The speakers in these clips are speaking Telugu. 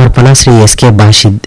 సమర్పణ శ్రీ ఎస్కే బాషిద్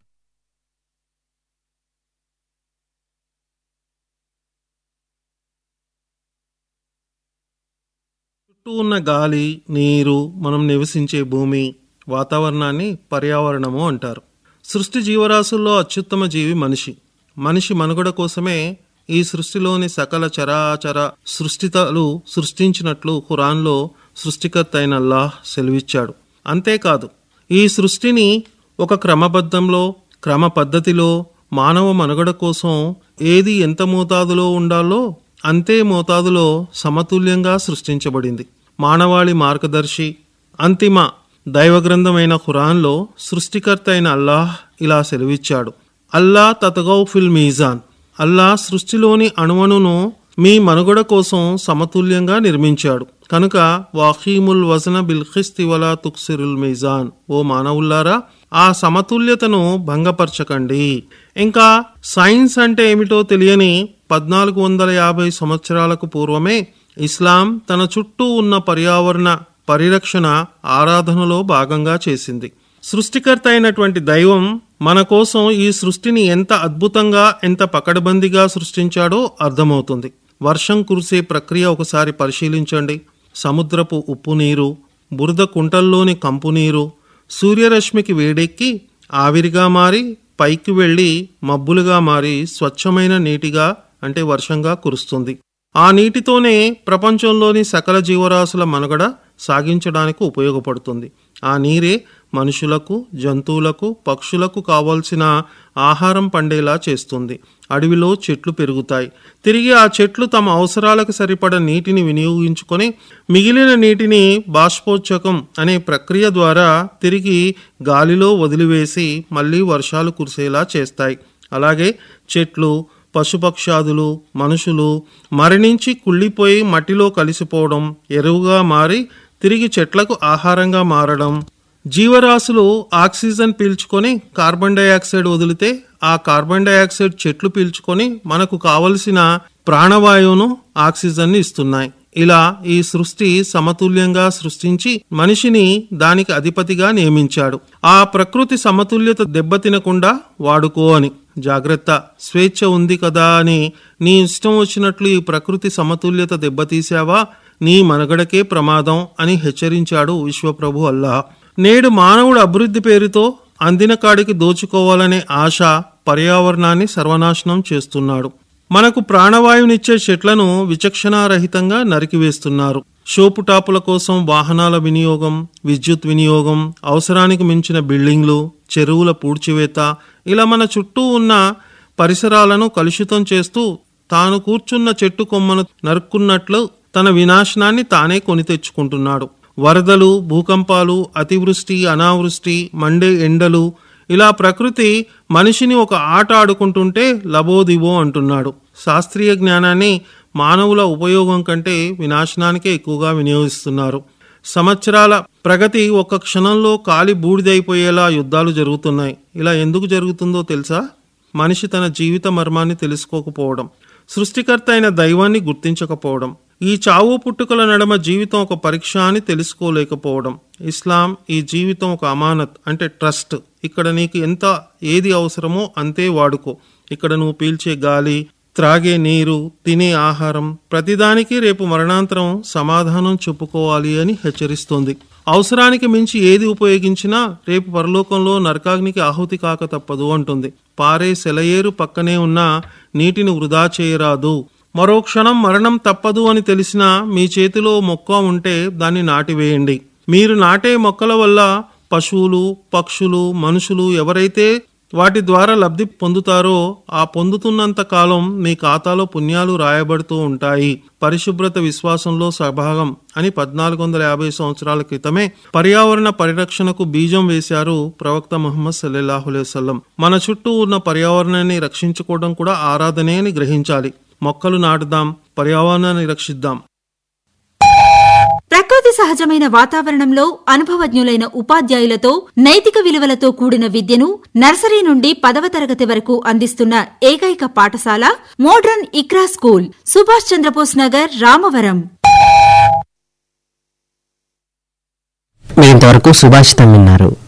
చుట్టూ ఉన్న గాలి నీరు మనం నివసించే భూమి వాతావరణాన్ని పర్యావరణము అంటారు సృష్టి జీవరాశుల్లో అత్యుత్తమ జీవి మనిషి మనిషి మనుగడ కోసమే ఈ సృష్టిలోని సకల చరాచర సృష్టితలు సృష్టించినట్లు ఖురాన్లో సృష్టికర్త అయిన అల్లాహ్ సెలవిచ్చాడు అంతేకాదు ఈ సృష్టిని ఒక క్రమబద్ధంలో క్రమ పద్ధతిలో మానవ మనుగడ కోసం ఏది ఎంత మోతాదులో ఉండాలో అంతే మోతాదులో సమతుల్యంగా సృష్టించబడింది మానవాళి మార్గదర్శి అంతిమ దైవగ్రంథమైన ఖురాన్లో సృష్టికర్త అయిన అల్లాహ్ ఇలా సెలవిచ్చాడు అల్లా తతగౌ ఫిల్ మీజాన్ అల్లా సృష్టిలోని అణువణును మీ మనుగడ కోసం సమతుల్యంగా నిర్మించాడు కనుక వాహీముల్ వజన బిల్ఖిస్తి వలా తుక్సిరుల్ మీజాన్ ఓ మానవుల్లారా ఆ సమతుల్యతను భంగపరచకండి ఇంకా సైన్స్ అంటే ఏమిటో తెలియని పద్నాలుగు వందల యాభై సంవత్సరాలకు పూర్వమే ఇస్లాం తన చుట్టూ ఉన్న పర్యావరణ పరిరక్షణ ఆరాధనలో భాగంగా చేసింది సృష్టికర్త అయినటువంటి దైవం మన కోసం ఈ సృష్టిని ఎంత అద్భుతంగా ఎంత పకడ్బందీగా సృష్టించాడో అర్థమవుతుంది వర్షం కురిసే ప్రక్రియ ఒకసారి పరిశీలించండి సముద్రపు ఉప్పు నీరు బురద కుంటల్లోని కంపు నీరు సూర్యరశ్మికి వేడెక్కి ఆవిరిగా మారి పైకి వెళ్ళి మబ్బులుగా మారి స్వచ్ఛమైన నీటిగా అంటే వర్షంగా కురుస్తుంది ఆ నీటితోనే ప్రపంచంలోని సకల జీవరాశుల మనుగడ సాగించడానికి ఉపయోగపడుతుంది ఆ నీరే మనుషులకు జంతువులకు పక్షులకు కావలసిన ఆహారం పండేలా చేస్తుంది అడవిలో చెట్లు పెరుగుతాయి తిరిగి ఆ చెట్లు తమ అవసరాలకు సరిపడ నీటిని వినియోగించుకొని మిగిలిన నీటిని బాష్పోత్సకం అనే ప్రక్రియ ద్వారా తిరిగి గాలిలో వదిలివేసి మళ్ళీ వర్షాలు కురిసేలా చేస్తాయి అలాగే చెట్లు పశుపక్షాదులు మనుషులు మరణించి కుళ్ళిపోయి మట్టిలో కలిసిపోవడం ఎరువుగా మారి తిరిగి చెట్లకు ఆహారంగా మారడం జీవరాశులు ఆక్సిజన్ పీల్చుకొని కార్బన్ డైఆక్సైడ్ వదిలితే ఆ కార్బన్ డైఆక్సైడ్ చెట్లు పీల్చుకొని మనకు కావలసిన ప్రాణవాయువును ఆక్సిజన్ ఇస్తున్నాయి ఇలా ఈ సృష్టి సమతుల్యంగా సృష్టించి మనిషిని దానికి అధిపతిగా నియమించాడు ఆ ప్రకృతి సమతుల్యత దెబ్బతినకుండా వాడుకో అని జాగ్రత్త స్వేచ్ఛ ఉంది కదా అని నీ ఇష్టం వచ్చినట్లు ఈ ప్రకృతి సమతుల్యత దెబ్బతీసావా నీ మనుగడకే ప్రమాదం అని హెచ్చరించాడు విశ్వప్రభు అల్లాహ్ నేడు మానవుడు అభివృద్ధి పేరుతో అందిన కాడికి దోచుకోవాలనే ఆశ పర్యావరణాన్ని సర్వనాశనం చేస్తున్నాడు మనకు ప్రాణవాయువునిచ్చే చెట్లను విచక్షణారహితంగా నరికివేస్తున్నారు షోపుటాపుల కోసం వాహనాల వినియోగం విద్యుత్ వినియోగం అవసరానికి మించిన బిల్డింగ్లు చెరువుల పూడ్చివేత ఇలా మన చుట్టూ ఉన్న పరిసరాలను కలుషితం చేస్తూ తాను కూర్చున్న చెట్టు కొమ్మను నరుక్కున్నట్లు తన వినాశనాన్ని తానే కొని తెచ్చుకుంటున్నాడు వరదలు భూకంపాలు అతివృష్టి అనావృష్టి మండే ఎండలు ఇలా ప్రకృతి మనిషిని ఒక ఆట ఆడుకుంటుంటే లబోదివో అంటున్నాడు శాస్త్రీయ జ్ఞానాన్ని మానవుల ఉపయోగం కంటే వినాశనానికే ఎక్కువగా వినియోగిస్తున్నారు సంవత్సరాల ప్రగతి ఒక క్షణంలో కాలి బూడిదైపోయేలా యుద్ధాలు జరుగుతున్నాయి ఇలా ఎందుకు జరుగుతుందో తెలుసా మనిషి తన జీవిత మర్మాన్ని తెలుసుకోకపోవడం సృష్టికర్త అయిన దైవాన్ని గుర్తించకపోవడం ఈ చావు పుట్టుకల నడమ జీవితం ఒక పరీక్ష అని తెలుసుకోలేకపోవడం ఇస్లాం ఈ జీవితం ఒక అమానత్ అంటే ట్రస్ట్ ఇక్కడ నీకు ఎంత ఏది అవసరమో అంతే వాడుకో ఇక్కడ నువ్వు పీల్చే గాలి త్రాగే నీరు తినే ఆహారం ప్రతిదానికి రేపు మరణాంతరం సమాధానం చెప్పుకోవాలి అని హెచ్చరిస్తోంది అవసరానికి మించి ఏది ఉపయోగించినా రేపు పరలోకంలో నరకాగ్నికి ఆహుతి కాక తప్పదు అంటుంది పారే సెలయేరు పక్కనే ఉన్న నీటిని వృధా చేయరాదు మరో క్షణం మరణం తప్పదు అని తెలిసినా మీ చేతిలో మొక్క ఉంటే దాన్ని నాటివేయండి మీరు నాటే మొక్కల వల్ల పశువులు పక్షులు మనుషులు ఎవరైతే వాటి ద్వారా లబ్ధి పొందుతారో ఆ పొందుతున్నంత కాలం మీ ఖాతాలో పుణ్యాలు రాయబడుతూ ఉంటాయి పరిశుభ్రత విశ్వాసంలో సభాగం అని పద్నాలుగు వందల యాభై సంవత్సరాల క్రితమే పర్యావరణ పరిరక్షణకు బీజం వేశారు ప్రవక్త ముహమ్మద్ సల్లెల్లాహులే వసల్లం మన చుట్టూ ఉన్న పర్యావరణాన్ని రక్షించుకోవడం కూడా ఆరాధనే అని గ్రహించాలి మొక్కలు నాటుదాం పర్యావరణాన్ని రక్షిద్దాం ప్రకృతి సహజమైన వాతావరణంలో అనుభవజ్ఞులైన ఉపాధ్యాయులతో నైతిక విలువలతో కూడిన విద్యను నర్సరీ నుండి పదవ తరగతి వరకు అందిస్తున్న ఏకైక పాఠశాల మోడ్రన్ ఇక్రా స్కూల్ సుభాష్ చంద్రబోస్ నగర్ రామవరం మీరు ఇంతవరకు సుభాషితం విన్నారు